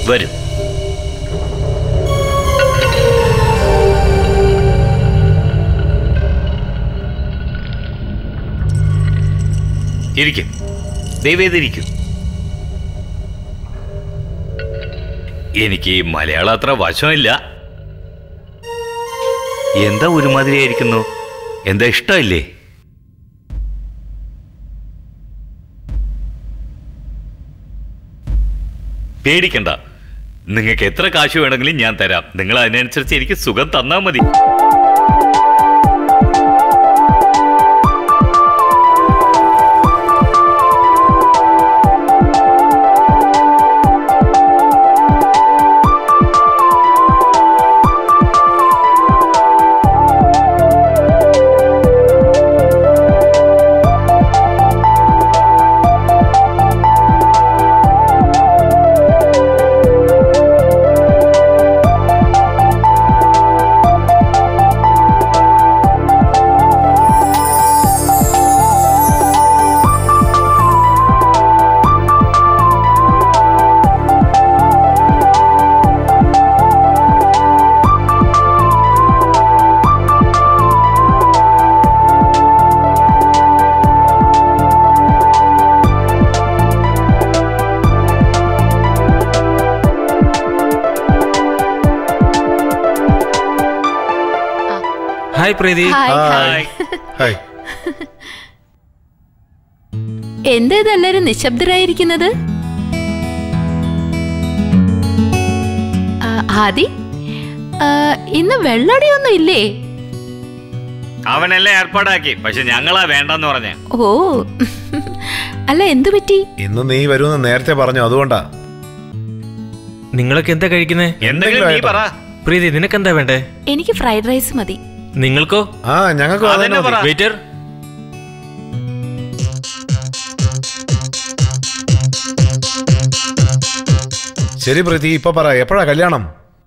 വരും ഇരിക്കും ദയവേദിരിക്കും എനിക്ക് മലയാളം അത്ര വശമില്ല എന്താ ഒരുമാതിരിയായിരിക്കുന്നു എന്താ ഇഷ്ടമില്ലേ പേടിക്കണ്ട നിങ്ങൾക്ക് എത്ര കാശ് വേണമെങ്കിലും ഞാൻ തരാം നിങ്ങൾ അതിനനുസരിച്ച് എനിക്ക് സുഖം തന്നാ മതി hi Preethi hi hi hi എന്താ ഇതെല്ലാരും നിശബ്ദരായിരിക്കുന്നത് ആ, ആദി ആ, ഇന്ന് വെള്ളടിയൊന്നും ഇല്ലേ അവനെല്ലാം ഏർപ്പാടാക്കി പക്ഷെ ഞങ്ങളാ വേണ്ടെന്ന് പറഞ്ഞേ ഓ അല്ല എന്തു പറ്റി ഇന്ന് നീ വരുമെന്ന് നേരത്തെ പറഞ്ഞു അതുകൊണ്ടാ നിങ്ങളൊക്കെ എന്താ കഴിക്കുന്നേ എന്തെങ്കിലും നീ പറ പ്രീതി നിനക്കെന്താ വേണ്ടേ എനിക്ക് ഫ്രൈഡ് റൈസ് മതി നിങ്ങൾക്കോ ആ ഞങ്ങൾക്ക് അതന്നെ പറ. വെയിറ്റർ ശരി പ്രീതി ഇപ്പൊ പറ എപ്പോഴാ കല്യാണം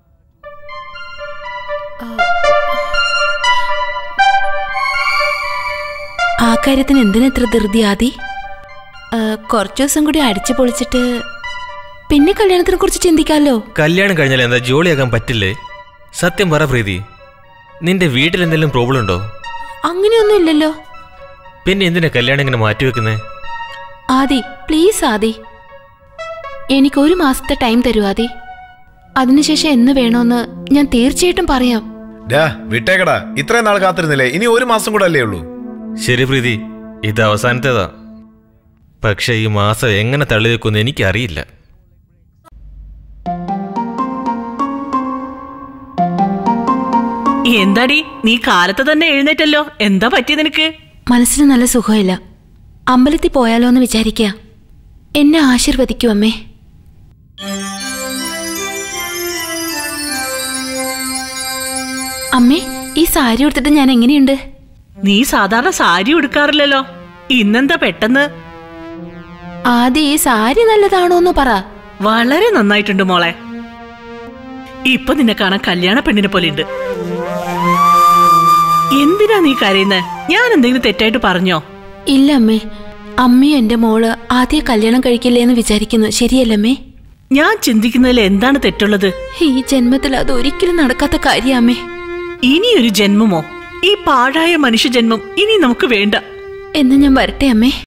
ആ കാര്യത്തിന് എന്തിനെത്ര ധൃതി ആദി ആ, കുറച്ചു ദിവസം കൂടി അടിച്ചു പൊളിച്ചിട്ട് പിന്നെ കല്യാണത്തിനെ കുറിച്ച് ചിന്തിക്കാമല്ലോ കല്യാണം കഴിഞ്ഞാൽ എന്താ ജോലിയാക്കാൻ പറ്റില്ലേ സത്യം പറ പ്രീതി നിന്റെ വീട്ടിൽ എന്തെങ്കിലും പ്രോബ്ലം ഉണ്ടോ അങ്ങനെയൊന്നും ഇല്ലല്ലോ പിന്നെ എന്തിനാ കല്യാണം ഇങ്ങനെ മാറ്റിവെക്കുന്നേ ആദി പ്ലീസ് ആദി എനിക്ക് ഒരു മാസത്തെ ടൈം തരൂ ആദി അതിനുശേഷം എന്ന് വേണോന്ന് ഞാൻ തീർച്ചയായിട്ടും പറയാം ഡാ വിട്ടേക്കടാ ഇത്രയും നാൾ കാത്തിരുന്നില്ലേ ഇനി ഒരു മാസം കൂടെ അല്ലേ ഉള്ളൂ ശരി പ്രീതി ഇത് അവസാനത്തേതാ പക്ഷെ ഈ മാസം എങ്ങനെ തള്ളി വെക്കുമെന്ന് എനിക്കറിയില്ല എന്താടി നീ കാലത്ത് തന്നെ എഴുന്നേറ്റല്ലോ എന്താ പറ്റി നിനക്ക് മനസ്സിന് നല്ല സുഖമില്ല അമ്പലത്തിൽ പോയാലോ എന്ന് വിചാരിക്കുക എന്നെ ആശീർവദിക്കൂ അമ്മേ അമ്മേ ഈ സാരി ഉടുത്തിട്ട് ഞാൻ എങ്ങനെയുണ്ട് നീ സാധാരണ സാരി ഉടുക്കാറില്ലല്ലോ ഇന്നെന്താ പെട്ടെന്ന് ആദ്യം ഈ സാരി നല്ലതാണോ എന്ന് പറ വളരെ നന്നായിട്ടുണ്ട് മോളെ ഇപ്പൊ നിന്നെ കാണാൻ കല്യാണ പെണ്ണിനെ പോലെ ഉണ്ട് എന്തിനാ നീ കരയുന്നത് ഞാൻ എന്തെങ്കിലും തെറ്റായിട്ട് പറഞ്ഞോ ഇല്ല അമ്മേ അമ്മയും എന്റെ മോള് ആദ്യം കല്യാണം കഴിക്കില്ലേ എന്ന് വിചാരിക്കുന്നു ശരിയല്ലമ്മേ ഞാൻ ചിന്തിക്കുന്നതിൽ എന്താണ് തെറ്റുള്ളത് ഈ ജന്മത്തിൽ അത് ഒരിക്കലും നടക്കാത്ത കാര്യമേ ഇനിയൊരു ജന്മമോ ഈ പാഴായ മനുഷ്യജന്മം ഇനി നമുക്ക് വേണ്ട എന്ന് ഞാൻ വരട്ടെ അമ്മേ